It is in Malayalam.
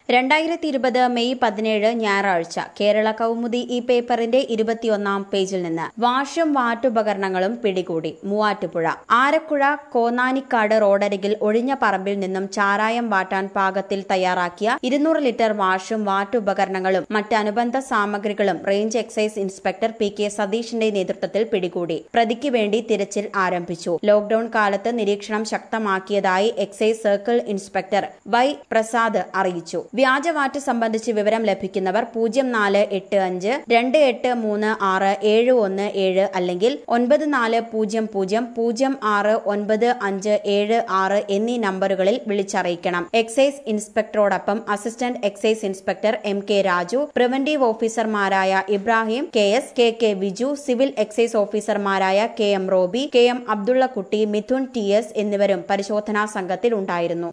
രണ്ടായിരത്തി ഇരുപത് മെയ് പതിനേഴ് ഞായറാഴ്ച കേരള കൗമുദി ഈ പേപ്പറിന്റെ ഇരുപത്തിയൊന്നാം പേജിൽ നിന്ന് വാഷും വാറ്റുപകരണങ്ങളും പിടികൂടി മൂവാറ്റുപുഴ ആരക്കുഴ കോന്നാനിക്കാട് റോഡരികിൽ ഒഴിഞ്ഞ പറമ്പിൽ നിന്നും ചാരായം വാട്ടാൻ പാകത്തിൽ തയ്യാറാക്കിയ ഇരുന്നൂറ് ലിറ്റർ വാഷും വാറ്റുപകരണങ്ങളും മറ്റ് അനുബന്ധ സാമഗ്രികളും range excise inspector P K സതീഷിന്റെ നേതൃത്വത്തിൽ പിടികൂടി പ്രതിക്ക് വേണ്ടി തിരച്ചിൽ ആരംഭിച്ചു ലോക്ഡൌൺ കാലത്ത് നിരീക്ഷണം ശക്തമാക്കിയതായി excise circle inspector Y Prasad അറിയിച്ചു വ്യാജവാറ്റ് സംബന്ധിച്ച് വിവരം ലഭിക്കുന്നവർ പൂജ്യം നാല് എട്ട് അഞ്ച് രണ്ട് എട്ട് മൂന്ന് ആറ് ഏഴ് ഒന്ന് ഏഴ് അല്ലെങ്കിൽ ഒൻപത് നാല് പൂജ്യം പൂജ്യം പൂജ്യം ആറ് ഒൻപത് അഞ്ച് ഏഴ് ആറ് എന്നീ നമ്പറുകളിൽ വിളിച്ചറിയിക്കണം എക്സൈസ് ഇൻസ്പെക്ടറോടൊപ്പം assistant excise inspector M K Raju preventive ഓഫീസർമാരായ Ibrahim K S K K Viju civil excise ഓഫീസർമാരായ K M Robi K M അബ്ദുള്ളക്കുട്ടി മിഥുൻ ടി എസ് എന്നിവരും പരിശോധനാ സംഘത്തിൽ ഉണ്ടായിരുന്നു